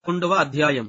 పదకొండవ అధ్యాయం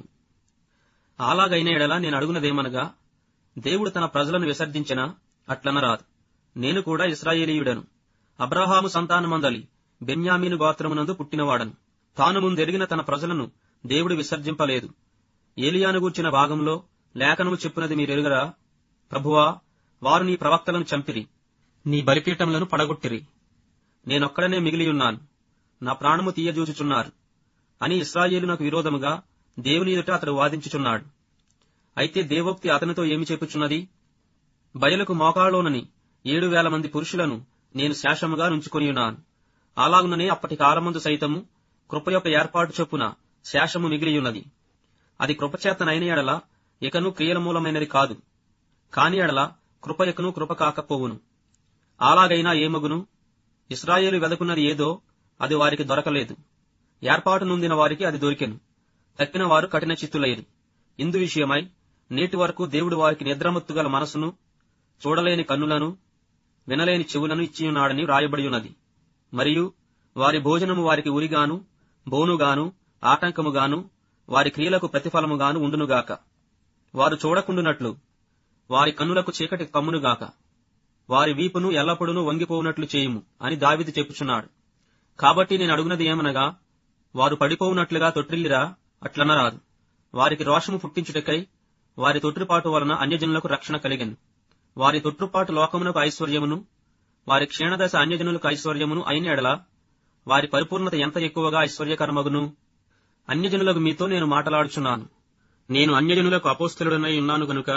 అలాగైన ఎడల నేను అడుగునదేమనగా దేవుడు తన ప్రజలను విసర్జించిన అట్లనరాదు నేను కూడా ఇస్రాయేలీయుడను అబ్రహాము సంతానమందలి బెన్యామీను గోత్రమునందు పుట్టినవాడను తాను ముందెరిగిన తన ప్రజలను దేవుడు విసర్జింపలేదు ఏలియాను గూర్చిన భాగంలో లేఖనము చెప్పునది మీరెరుగరా ప్రభువా వారు నీ ప్రవక్తలను చంపిరి నీ బలిపీఠములను పడగొట్టిరి నేనొక్కడనే మిగిలియున్నాను నా ప్రాణము తీయజూచుచున్నారు అని ఇస్రాయేలునకు విరోధముగా దేవుని ఎదుట అతడు వాదించుచున్నాడు అయితే దేవోక్తి అతనితో ఏమి చెప్పుచున్నది బయలకు మోకాళ్ళలోనని ఏడు వేల మంది పురుషులను నేను శేషముగా నుంచుకొని ఉన్నాను అలాగుననే అప్పటి కాలమందు సైతము కృప యొక్క ఏర్పాటు చొప్పున శేషము మిగిలియున్నది అది కృపచేతనైన ఎడల ఇకను క్రియల మూలమైనది కాదు కాని ఎడల కృప ఇకను కృప కాకపోవును అలాగైనా ఏమగును ఇస్రాయేలు వెదకున్నది ఏదో అది వారికి దొరకలేదు ఏర్పాటు నొందిన వారికి అది దొరికెను తక్కిన వారు కఠిన చిత్తులైరి ఇందు విషయమై నేటి వరకు దేవుడు వారికి నిద్రమత్తుగల మనసును చూడలేని కన్నులను వినలేని చెవులను ఇచ్చియున్నాడని వ్రాయబడి ఉన్నది మరియు వారి భోజనము వారికి ఉరిగాను బోనుగాను ఆటంకముగాను వారి క్రియలకు ప్రతిఫలముగాను ఉండునుగాక వారు చూడకుండునట్లు వారి కన్నులకు చీకటి కమ్మునుగాక వారి వీపును ఎల్లప్పుడూ వంగిపోవునట్లు చేయుము అని దావిది చెప్పుచున్నాడు కాబట్టి నేను అడుగునది ఏమనగా వారు పడిపోవునట్లుగా తొట్టిల్లిరా అట్లనరాదు వారికి రోషము పుట్టించుటకై వారి తొట్టుపాటు వలన అన్యజనులకు రక్షణ కలిగను వారి తొట్టుపాటు లోకమునకు ఐశ్వర్యమును వారి క్షీణదశ అన్యజనులకు ఐశ్వర్యమును అయిన ఎడల వారి పరిపూర్ణత ఎంత ఎక్కువగా ఐశ్వర్యకరమగును అన్యజనులకు మీతో నేను మాటలాడుచున్నాను నేను అన్యజనులకు అపోస్తలుడనై ఉన్నాను గనుక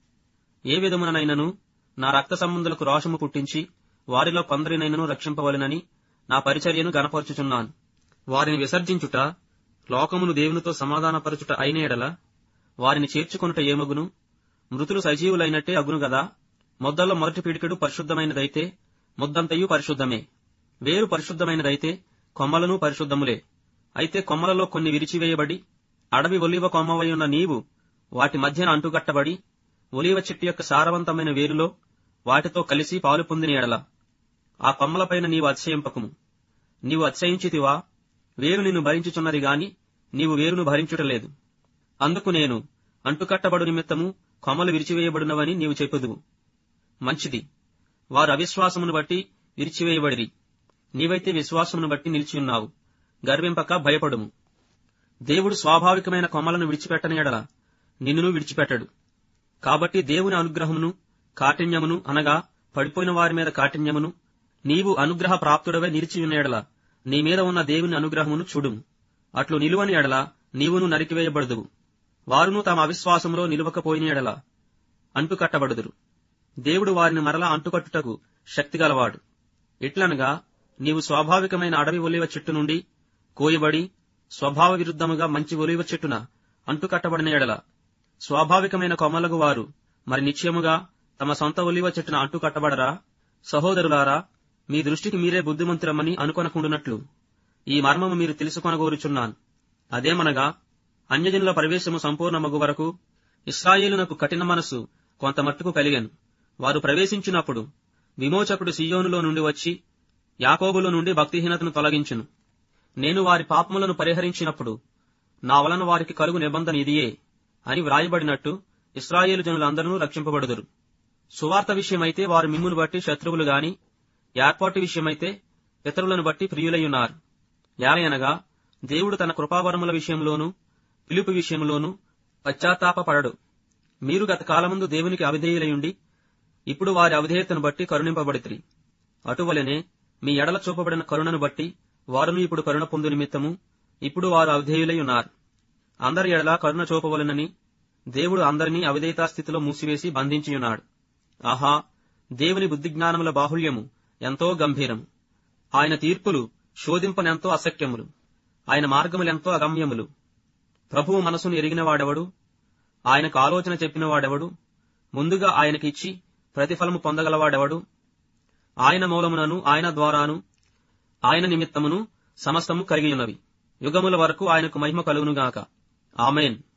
ఏ విధముననైనను నా రక్త సంబంధులకు రోషము పుట్టించి వారిలో కొందరినైనను రక్షింపవలెనని నా పరిచర్యను గనపరుచుచున్నాను వారిని విసర్జించుట లోకమును దేవునితో సమాధానపరచుట అయిన ఎడల వారిని చేర్చుకొనుట ఏమగును మృతులు సజీవులైనట్టే అగును గదా మొద్దల్లో మొదటి పిడికెడు పరిశుద్ధమైనదైతే ముద్దంతయు పరిశుద్ధమే వేరు పరిశుద్ధమైనదైతే కొమ్మలను పరిశుద్ధములే అయితే కొమ్మలలో కొన్ని విరిచివేయబడి అడవి ఒలివ కొమ్మవై ఉన్న నీవు వాటి మధ్యన అంటుగట్టబడి ఒలివ చెట్టు యొక్క సారవంతమైన వేరులో వాటితో కలిసి పాలు పొందిన ఎడల ఆ కొమ్మలపైన నీవు అతిశయింపకము నీవు అతిశయించితివా వేరు నిన్ను భరించుచున్నది గాని నీవు వేరును భరించుటలేదు అందుకు నేను అంటుకట్టబడు నిమిత్తము కొమ్మలు విరిచివేయబడినవని నీవు చెప్పుదువు మంచిది వారు అవిశ్వాసమును బట్టి విరిచివేయబడిరి నీవైతే విశ్వాసమును బట్టి నిలిచియున్నావు గర్వింపక భయపడుము దేవుడు స్వాభావికమైన కొమ్మలను విడిచిపెట్టని ఎడల నిన్నును విడిచిపెట్టడు కాబట్టి దేవుని అనుగ్రహమును కాఠిన్యమును అనగా పడిపోయిన వారి మీద కాఠిన్యమును నీవు అనుగ్రహ ప్రాప్తుడవై నిలిచియున్న ఎడల నీ మీద ఉన్న దేవుని అనుగ్రహమును చూడుము అట్లు నిలువని ఎడల నీవును నరికివేయబడదువు వారును తమ అవిశ్వాసంలో నిలువకపోయిన ఎడల అంటుకట్టబడుదురు దేవుడు వారిని మరలా అంటుకట్టుటకు శక్తిగలవాడు ఇట్లనగా నీవు స్వాభావికమైన అడవి ఒలివ చెట్టు నుండి కోయబడి స్వభావ విరుద్ధముగా మంచి ఒలివ చెట్టున అంటుకట్టబడిన ఎడల స్వాభావికమైన కొమ్మలకు వారు మరి నిశ్చయముగా తమ సొంత ఒలివ చెట్టున అంటుకట్టబడరా సహోదరులారా మీ దృష్టికి మీరే బుద్ధిమంతురమని అనుకొనకుండునట్లు ఈ మర్మము మీరు తెలుసుకొనగోరుచున్నాను అదేమనగా అన్యజనుల ప్రవేశము సంపూర్ణమగు వరకు ఇస్రాయేలునకు కఠిన మనస్సు కొంత మట్టుకు కలిగాను వారు ప్రవేశించినప్పుడు విమోచకుడు సియోనులో నుండి వచ్చి యాకోబులో నుండి భక్తిహీనతను తొలగించును నేను వారి పాపములను పరిహరించినప్పుడు నా వలన వారికి కలుగు నిబంధన ఇదియే అని వ్రాయబడినట్టు ఇస్రాయేలు జనులందరూ రక్షింపబడుదురు సువార్త విషయమైతే వారు మిమ్మును బట్టి శత్రువులు గాని ఏర్పాటు విషయమైతే పితరులను బట్టి ప్రియులయ్యున్నారు యాలయనగా దేవుడు తన కృపావరముల విషయంలోనూ పిలుపు విషయంలోనూ పశ్చాత్తాపపడడు మీరు గత కాలముందు దేవునికి అవిధేయులయుండి ఇప్పుడు వారి అవిధేయతను బట్టి కరుణింపబడితిరి అటువలనే మీ ఎడల చూపబడిన కరుణను బట్టి వారును ఇప్పుడు కరుణ పొందు నిమిత్తము ఇప్పుడు వారు అవిధేయులై ఉన్నారు అందరి ఎడల కరుణ చూపవలనని దేవుడు అందరినీ అవిధేయతా స్థితిలో మూసివేసి బంధించియున్నాడు ఆహా దేవుని బుద్ధిజ్ఞానముల బాహుళ్యము ఎంతో గంభీరము ఆయన తీర్పులు శోధింపనెంతో అసఖ్యములు ఆయన మార్గములెంతో అగమ్యములు ప్రభువు మనసును ఎరిగినవాడెవడు ఆయనకు ఆలోచన చెప్పినవాడెవడు ముందుగా ఆయనకిచ్చి ప్రతిఫలము పొందగలవాడెవడు ఆయన మూలమునను ఆయన ద్వారాను ఆయన నిమిత్తమును సమస్తము కలిగియున్నవి యుగముల వరకు ఆయనకు మహిమ కలుగునుగాక ఆమెన్